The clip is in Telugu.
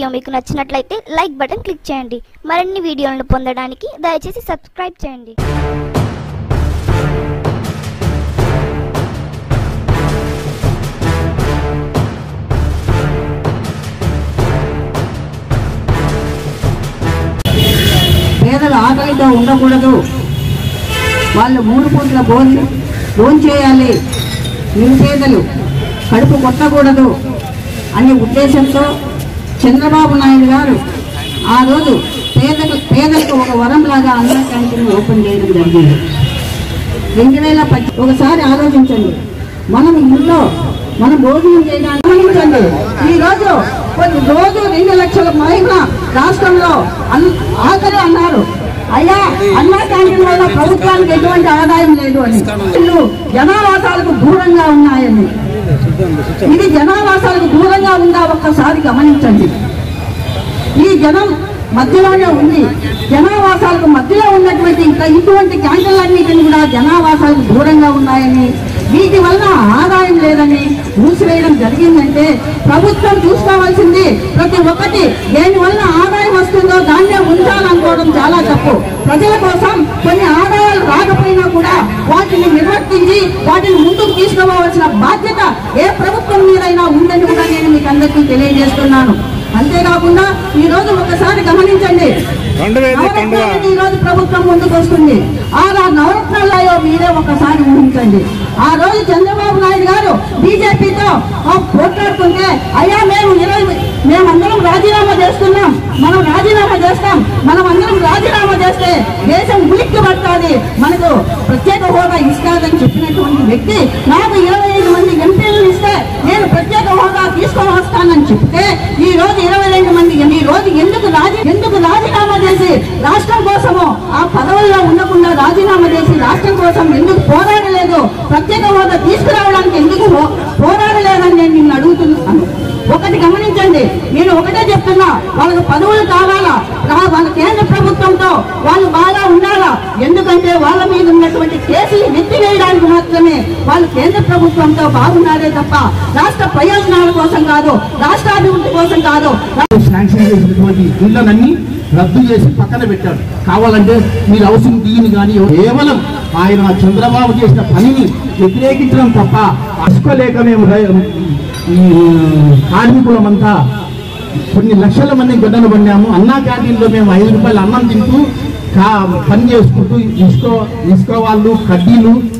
వీడియో మీకు నచ్చినట్లయితే లైక్ బటన్ క్లిక్ చేయండి మరిన్ని వీడియోలను పొందడానికి దయచేసి సబ్స్క్రైబ్ చేయండి పేదలు ఆకలితో ఉండకూడదు వాళ్ళు మూడు పూట్ల భోజనం భోజనం చేయాలి నిరుపేదలు కడుపు కొట్టకూడదు అనే ఉద్దేశంతో చంద్రబాబు నాయుడు గారు ఆ రోజు పేదలకు పేదలకు ఒక వరంలాగా అన్న క్యాంటీన్ ఓపెన్ చేయడం జరిగింది రెండు వేల పది ఒకసారి ఆలోచించండి మనం ఇంట్లో మనం భోజనం చేయడానికి ఆలోచించండి ఈ రోజు కొన్ని రోజు రెండు లక్షల మహిళ రాష్ట్రంలో అన్- ఆఖరి అన్నారు అయ్యా అన్నా క్యాంటీన్ వల్ల ప్రభుత్వానికి ఎటువంటి ఆదాయం లేదు అని ఇల్లు జనావాసాలకు దూరంగా ఉన్నాయని ఇది జనావాసాలకు దూరంగా ఉందా ఒక్కసారి గమనించండి ఈ జనం మధ్యలోనే ఉంది జనావాసాలకు మధ్యలో ఉన్నటువంటి ఇంకా ఇటువంటి క్యాంటీన్లన్నిటిని కూడా జనావాసాలకు దూరంగా ఉన్నాయని వీటి వల్ల ఆదాయం లేదని మూసివేయడం జరిగిందంటే ప్రభుత్వం చూసుకోవాల్సింది ప్రతి ఒక్కటి దేని వల్ల ఆదాయం వస్తుందో దాన్నే ఉంచాలనుకోవడం చాలా తప్పు ప్రజల కోసం కొన్ని ఆదాయాలు రాకపోయినా కూడా వాటిని నిర్వర్తించి వాటిని ముందుకు తీసుకుపోవాల్సిన బాధ్యత ఏ ప్రభుత్వం మీదైనా ఉందని కూడా నేను మీకు అందరికీ తెలియజేస్తున్నాను అంతేకాకుండా ఈ రోజు ఒకసారి గమనించండి నవరత్నాలకి ఈ రోజు ప్రభుత్వం ముందుకు వస్తుంది ఆ రా- నవరత్నాలయో మీరే ఒకసారి ఊహించండి ఆ రోజు చంద్రబాబు నాయుడు గారు బీజేపీతో పోట్లాడుతుంటే అయ్యా మేము ఇరవై మేమందరం రాజీనామా చేస్తున్నాం మనం రాజీనామా చేస్తాం మనం అందరం రాజీనామా చేస్తే దేశం ఉలిక్కి పడుతుంది మనకు ప్రత్యేక హోదా ఇస్తాదని చెప్పినటువంటి వ్యక్తి నాకు ఇరవై ఐదు మంది ఎంపీలను ఇస్తే నేను ప్రత్యేక హోదా తీసుకొని వస్తానని చెప్తే ఈ రోజు ఇరవై రెండు మంది ఈ రోజు ఎందుకు రాజీ ఎందుకు రాజీనామా చేసి రాష్ట్రం కోసము ఆ పదవుల్లో ఉండకుండా రాజీనామా చేసి రాష్ట్రం కోసం ఎందుకు పోరాడలేదు ప్రత్యేక హోదా తీసుకురావడానికి ఎందుకు పో- పోరాడలేదని నేను నిన్ను అడుగుతున్నాను ఒకటి గమనించండి నేను ఒకటే చెప్తున్నా వాళ్ళకి పదవులు కావాలా రా- వాళ్ళ కేంద్ర ప్రభుత్వంతో వాళ్ళు బాగా ఉండాలా ఎందుకంటే వాళ్ళ మీద ఉన్నటువంటి కేసులు ఎత్తివేయడానికి మాత్రమే వాళ్ళు కేంద్ర ప్రభుత్వంతో బాగున్నారే తప్ప రాష్ట్ర ప్రయోజనాల కోసం కాదు రాష్ట్ర అభివృద్ధి కోసం కాదు శాంక్షన్ చేసినటువంటి ఇళ్లనన్నీ రద్దు చేసి పక్కన పెట్టాడు కావాలంటే మీరు హౌసింగ్ దీని కానీ కేవలం ఆయన చంద్రబాబు చేసిన పనిని వ్యతిరేకించడం తప్ప అసుకోలేక మేము రై- ఈ కార్మికులమంతా కొన్ని లక్షల మంది గడ్డలు పడినాము అన్నా క్యాంటీన్లో మేము ఐదు రూపాయలు అన్నం తింటూ కా పని చేసుకుంటూ ఇసుకో ఇసుకో వాళ్ళు కడ్డీలు